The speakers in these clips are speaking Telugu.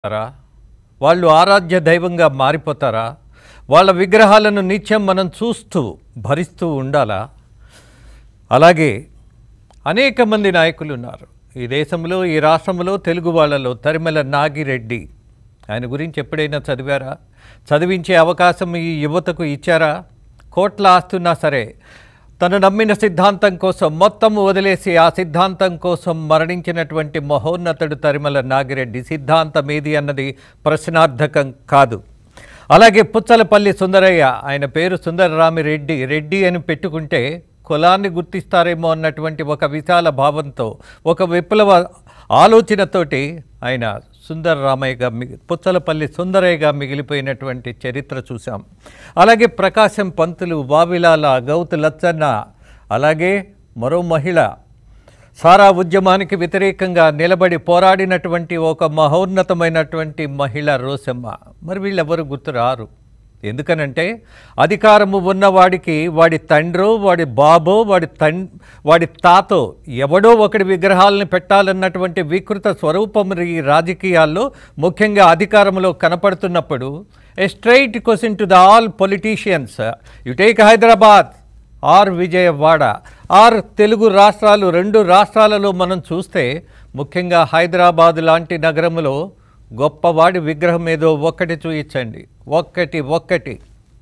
మారిపోతారా వాళ్ళు ఆరాధ్య దైవంగా మారిపోతారా వాళ్ళ విగ్రహాలను నిత్యం మనం చూస్తూ భరిస్తూ ఉండాలా అలాగే అనేక మంది నాయకులు ఉన్నారు ఈ దేశంలో ఈ రాష్ట్రంలో తెలుగు వాళ్ళలో తరిమల నాగిరెడ్డి ఆయన గురించి ఎప్పుడైనా చదివారా చదివించే అవకాశం ఈ యువతకు ఇచ్చారా కోట్ల ఆస్తున్నా సరే తను నమ్మిన సిద్ధాంతం కోసం మొత్తం వదిలేసి ఆ సిద్ధాంతం కోసం మరణించినటువంటి మహోన్నతుడు తరిమల నాగిరెడ్డి సిద్ధాంతం ఏది అన్నది ప్రశ్నార్థకం కాదు అలాగే పుచ్చలపల్లి సుందరయ్య ఆయన పేరు సుందరరామిరెడ్డి రెడ్డి అని పెట్టుకుంటే కులాన్ని గుర్తిస్తారేమో అన్నటువంటి ఒక విశాల భావంతో ఒక విప్లవ ఆలోచనతోటి ఆయన సుందరరామయ్యగా మిగి పుచ్చలపల్లి సుందరయ్యగా మిగిలిపోయినటువంటి చరిత్ర చూసాం అలాగే ప్రకాశం పంతులు వావిలాల గౌతు లచ్చన్న అలాగే మరో మహిళ సారా ఉద్యమానికి వ్యతిరేకంగా నిలబడి పోరాడినటువంటి ఒక మహోన్నతమైనటువంటి మహిళ రోసమ్మ మరి వీళ్ళెవరు గుర్తు రారు ఎందుకనంటే అధికారము ఉన్నవాడికి వాడి తండ్రో వాడి బాబో వాడి తన్ వాడి తాతో ఎవడో ఒకటి విగ్రహాలను పెట్టాలన్నటువంటి వికృత స్వరూపం ఈ రాజకీయాల్లో ముఖ్యంగా అధికారంలో కనపడుతున్నప్పుడు a straight question to the all politicians you take Hyderabad or Vijayawada or Telugu రాష్ట్రాలు రెండు రాష్ట్రాలలో మనం చూస్తే ముఖ్యంగా హైదరాబాద్ లాంటి నగరంలో గొప్పవాడి విగ్రహం ఏదో ఒక్కటి చూయించండి ఒక్కటి ఒక్కటి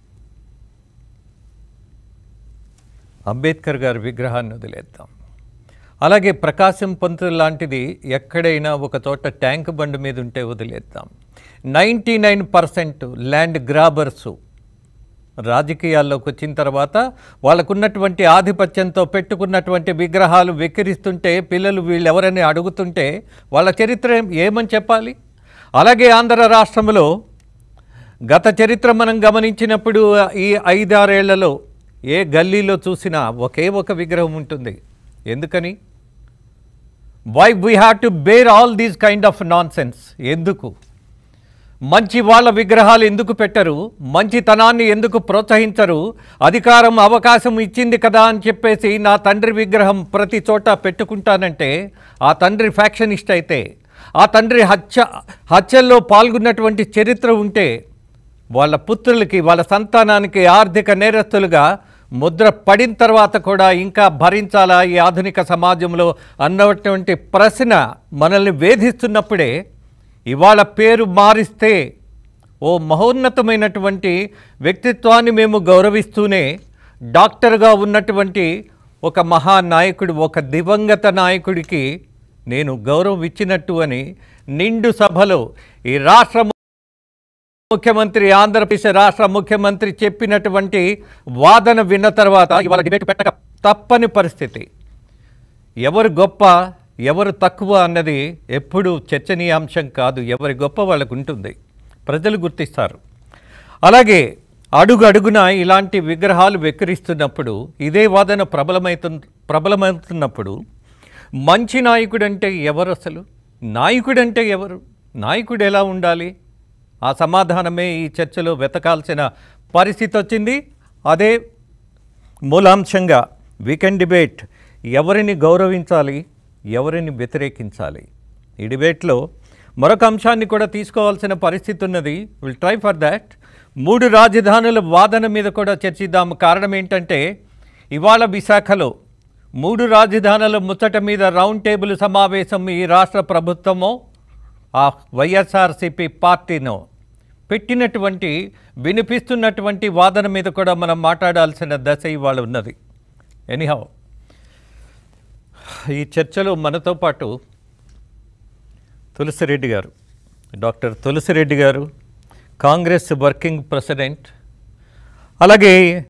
అంబేద్కర్ గారి విగ్రహాన్ని వదిలేద్దాం అలాగే ప్రకాశం పంతులు లాంటిది ఎక్కడైనా ఒక చోట ట్యాంక్ బండ్ మీద ఉంటే వదిలేద్దాం ninety nine percent land grabbers రాజకీయాల్లోకి వచ్చిన తర్వాత వాళ్ళకున్నటువంటి ఆధిపత్యంతో పెట్టుకున్నటువంటి విగ్రహాలు వెక్కిరిస్తుంటే పిల్లలు వీళ్ళెవరని అడుగుతుంటే వాళ్ళ చరిత్ర ఏం- ఏమని చెప్పాలి అలాగే ఆంధ్ర రాష్ట్రంలో గత చరిత్ర మనం గమనించినప్పుడు ఈ ఐదారేళ్లలో ఏ గల్లీలో చూసినా ఒకే ఒక విగ్రహం ఉంటుంది ఎందుకని why we have to bear all these kind of non ఎందుకు మంచి వాళ్ళ విగ్రహాలు ఎందుకు పెట్టరు మంచితనాన్ని ఎందుకు ప్రోత్సహించరు అధికారం అవకాశం ఇచ్చింది కదా అని చెప్పేసి నా తండ్రి విగ్రహం ప్రతి చోట పెట్టుకుంటానంటే ఆ తండ్రి ఫ్యాక్షనిస్ట్ అయితే ఆ తండ్రి హత్య హత్యల్లో పాల్గొన్నటువంటి చరిత్ర ఉంటే వాళ్ళ పుత్రులకి వాళ్ళ సంతానానికి ఆర్థిక నేరస్తులుగా ముద్ర పడిన తర్వాత కూడా ఇంకా భరించాలా ఈ ఆధునిక సమాజంలో అన్నటువంటి ప్రశ్న మనల్ని వేధిస్తున్నప్పుడే ఇవాళ పేరు మారిస్తే ఓ మహోన్నతమైనటువంటి వ్యక్తిత్వాన్ని మేము గౌరవిస్తూనే డాక్టర్గా ఉన్నటువంటి ఒక మహానాయకుడు ఒక దివంగత నాయకుడికి నేను గౌరవం ఇచ్చినట్టు అని నిండు సభలో ఈ రాష్ట్ర ముఖ్యమంత్రి ఆంధ్రప్రదేశ్ రాష్ట్ర ముఖ్యమంత్రి చెప్పినటువంటి వాదన విన్న తర్వాత ఇవాళ డిబేట్ పెట్టక తప్పని పరిస్థితి ఎవరు గొప్ప ఎవరు తక్కువ అన్నది ఎప్పుడూ చర్చనీయాంశం కాదు ఎవరి గొప్ప వాళ్ళకు ఉంటుంది ప్రజలు గుర్తిస్తారు అలాగే అడుగు అడుగున ఇలాంటి విగ్రహాలు వెక్కిరిస్తున్నప్పుడు ఇదే వాదన ప్రబలమైతు ప్రబలమవుతున్నప్పుడు మంచి నాయకుడు అంటే ఎవరు అసలు నాయకుడంటే ఎవరు నాయకుడు ఎలా ఉండాలి ఆ సమాధానమే ఈ చర్చలో వెతకాల్సిన పరిస్థితి వచ్చింది అదే మూలాంశంగా వీకెండ్ డిబేట్ ఎవరిని గౌరవించాలి ఎవరిని వ్యతిరేకించాలి ఈ డిబేట్లో మరొక అంశాన్ని కూడా తీసుకోవాల్సిన పరిస్థితి ఉన్నది విల్ ట్రై ఫర్ దాట్ మూడు రాజధానుల వాదన మీద కూడా చర్చిద్దాం కారణం ఏంటంటే ఇవాళ విశాఖలో మూడు రాజధానుల ముచ్చట మీద రౌండ్ టేబుల్ సమావేశం ఈ రాష్ట్ర ప్రభుత్వమో ఆ వైఎస్ఆర్సిపి పార్టీనో పెట్టినటువంటి వినిపిస్తున్నటువంటి వాదన మీద కూడా మనం మాట్లాడాల్సిన దశ ఇవాళ ఉన్నది ఎనీహౌ ఈ చర్చలో మనతో పాటు తులసిరెడ్డి గారు డాక్టర్ తులసిరెడ్డి గారు కాంగ్రెస్ వర్కింగ్ ప్రెసిడెంట్ అలాగే